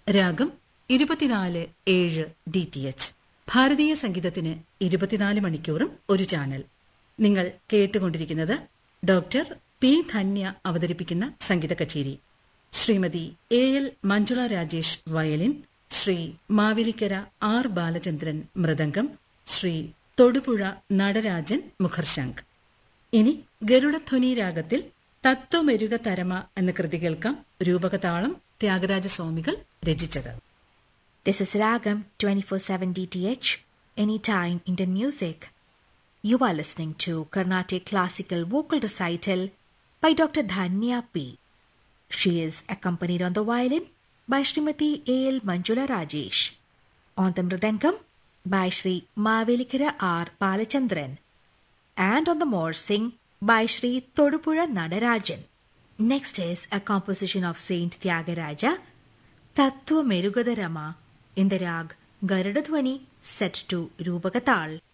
രാഗം ഇരുപത്തിനാല് ഏഴ് ഡി ടി എച്ച് ഭാരതീയ സംഗീതത്തിന് ഇരുപത്തിനാല് മണിക്കൂറും ഒരു ചാനൽ നിങ്ങൾ കേട്ടുകൊണ്ടിരിക്കുന്നത് ഡോക്ടർ പി ധന്യ അവതരിപ്പിക്കുന്ന സംഗീത കച്ചേരി Shrimati A L Manjula Rajesh violin Shri Mavelikkara R Balachandran mridangam Shri Thodupuzha Natarajan മുഖർശാങ്ക് ഇനി ഗരുഡധ്വനി രാഗത്തിൽ തത്വമെരുക തരമ എന്ന കൃതി കേൾക്കാം രൂപകതാളം ത്യാഗരാജസ്വാമികൾ രചിച്ചത് This is Ragam 24/7 DTH, anytime Indian music. You are listening to Carnatic classical vocal recital by Dr. Dhanya P. She is accompanied on the violin by Srimati A. L. Manjula Rajesh, on the mridangam by Sri Mavelikara R. Palachandran, and on the morsing by Sri Todupura Nadarajan. Next is a composition of Saint Tyagaraja, Tattva Merugadarama, in the rag Garudadhwani set to Rupagatal.